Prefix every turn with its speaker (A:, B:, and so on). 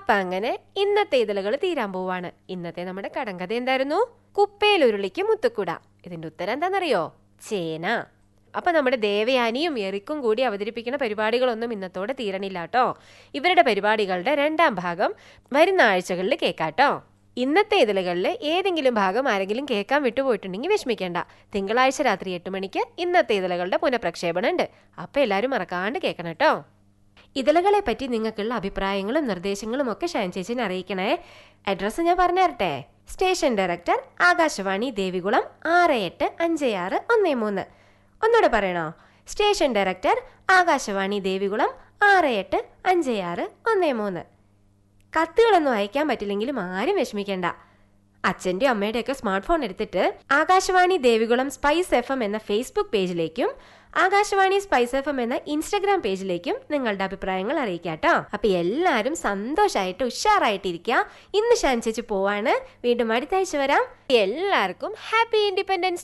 A: അപ്പൊ അങ്ങനെ ഇന്നത്തെ ഇതളുകൾ തീരാൻ പോവാണ് ഇന്നത്തെ നമ്മുടെ കടങ്കഥ എന്തായിരുന്നു കുപ്പയിലുരുളിക്ക് മുത്തുക്കുട ഇതിന്റെ ഉത്തരം എന്താണെന്നറിയോ ചേന അപ്പൊ നമ്മുടെ ദേവയാനിയും എറിക്കും കൂടി അവതരിപ്പിക്കുന്ന പരിപാടികളൊന്നും ഇന്നത്തോടെ തീരണില്ല കേട്ടോ ഇവരുടെ പരിപാടികളുടെ രണ്ടാം ഭാഗം വരുന്ന ആഴ്ചകളിൽ കേൾക്കാട്ടോ ഇന്നത്തെ ഇതിലുകളിൽ ഏതെങ്കിലും ഭാഗം ആരെങ്കിലും കേൾക്കാൻ വിട്ടുപോയിട്ടുണ്ടെങ്കിൽ വിഷമിക്കേണ്ട തിങ്കളാഴ്ച രാത്രി എട്ട് മണിക്ക് ഇന്നത്തെ ഇതിലുകളുടെ പുനഃപ്രക്ഷേപണം ഉണ്ട് അപ്പൊ എല്ലാവരും മറക്കാണ്ട് കേൾക്കണം കേട്ടോ ഇതിലകളെ പറ്റി നിങ്ങൾക്കുള്ള അഭിപ്രായങ്ങളും നിർദ്ദേശങ്ങളും ഒക്കെ ഷാൻ ചേച്ചിനെ അറിയിക്കണേ അഡ്രസ്സ് ഞാൻ പറഞ്ഞു തരട്ടെ സ്റ്റേഷൻ ഡയറക്ടർ ആകാശവാണി ദേവികുളം ആറ് എട്ട് അഞ്ച് ആറ് ഒന്ന് മൂന്ന് ഒന്നുകൂടെ പറയണോ സ്റ്റേഷൻ ഡയറക്ടർ ആകാശവാണി ദേവികുളം ആറ് എട്ട് അഞ്ച് ആറ് ഒന്ന് മൂന്ന് കത്തുകളൊന്നും അയക്കാൻ പറ്റില്ലെങ്കിലും ആരും വിഷമിക്കേണ്ട അച്ഛൻ്റെ അമ്മയുടെയൊക്കെ സ്മാർട്ട് ഫോൺ എടുത്തിട്ട് Akashvani Devikulam spice F M എന്ന ഫേസ്ബുക്ക് പേജിലേക്കും ആകാശവാണി സ്പൈസ് എഫ് എം എന്ന ഇൻസ്റ്റഗ്രാം പേജിലേക്കും നിങ്ങളുടെ അഭിപ്രായങ്ങൾ അറിയിക്കാട്ടോ അപ്പൊ എല്ലാവരും സന്തോഷമായിട്ട് ഉഷാറായിട്ടിരിക്കുക ഇന്ന് ഷാൻ ചേച്ചി പോവാണ് വീണ്ടും അടുത്ത ആഴ്ച വരാം എല്ലാവർക്കും ഹാപ്പി ഇൻഡിപെൻഡൻസ്